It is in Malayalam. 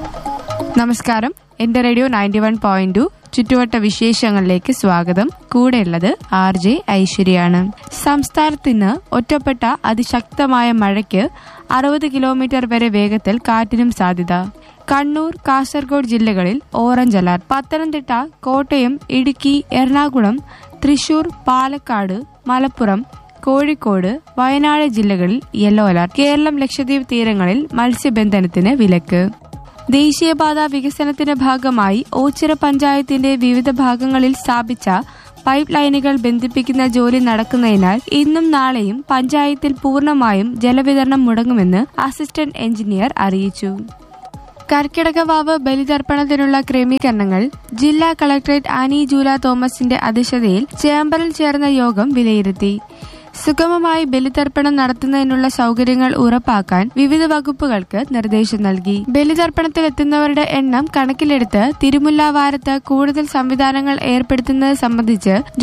നമസ്കാരം എന്റെ radio ninety one point two ചുറ്റുവട്ട വിശേഷങ്ങളിലേക്ക് സ്വാഗതം കൂടെയുള്ളത് ആർ ജെ ഐശ്വര്യാണ് സംസ്ഥാനത്ത് ഇന്ന് ഒറ്റപ്പെട്ട അതിശക്തമായ മഴയ്ക്ക് അറുപത് കിലോമീറ്റർ വരെ വേഗത്തിൽ കാറ്റിനും സാധ്യത കണ്ണൂർ കാസർഗോഡ് ജില്ലകളിൽ ഓറഞ്ച് അലർട്ട് പത്തനംതിട്ട കോട്ടയം ഇടുക്കി എറണാകുളം തൃശൂർ പാലക്കാട് മലപ്പുറം കോഴിക്കോട് വയനാട് ജില്ലകളിൽ യെല്ലോ അലർട്ട് കേരളം ലക്ഷദ്വീപ് തീരങ്ങളിൽ മത്സ്യബന്ധനത്തിന് വിലക്ക് ദേശീയപാത വികസനത്തിന്റെ ഭാഗമായി ഓച്ചിറ പഞ്ചായത്തിന്റെ വിവിധ ഭാഗങ്ങളിൽ സ്ഥാപിച്ച പൈപ്പ് ലൈനുകൾ ബന്ധിപ്പിക്കുന്ന ജോലി നടക്കുന്നതിനാൽ ഇന്നും നാളെയും പഞ്ചായത്തിൽ പൂർണ്ണമായും ജലവിതരണം മുടങ്ങുമെന്ന് അസിസ്റ്റന്റ് എഞ്ചിനീയർ അറിയിച്ചു കർക്കിടകവാവ് ബലിതർപ്പണത്തിനുള്ള ക്രമീകരണങ്ങൾ ജില്ലാ കളക്ടറേറ്റ് ആനി ജൂല തോമസിന്റെ അധ്യക്ഷതയിൽ ചേംബറിൽ ചേർന്ന യോഗം വിലയിരുത്തി സുഗമമായി ബലിതർപ്പണം നടത്തുന്നതിനുള്ള സൗകര്യങ്ങൾ ഉറപ്പാക്കാൻ വിവിധ വകുപ്പുകൾക്ക് നിർദ്ദേശം നൽകി ബലിതർപ്പണത്തിൽ എത്തുന്നവരുടെ എണ്ണം കണക്കിലെടുത്ത് തിരുമുല്ലാവാരത്ത് കൂടുതൽ സംവിധാനങ്ങൾ ഏർപ്പെടുത്തുന്നത് സംബന്ധിച്ച്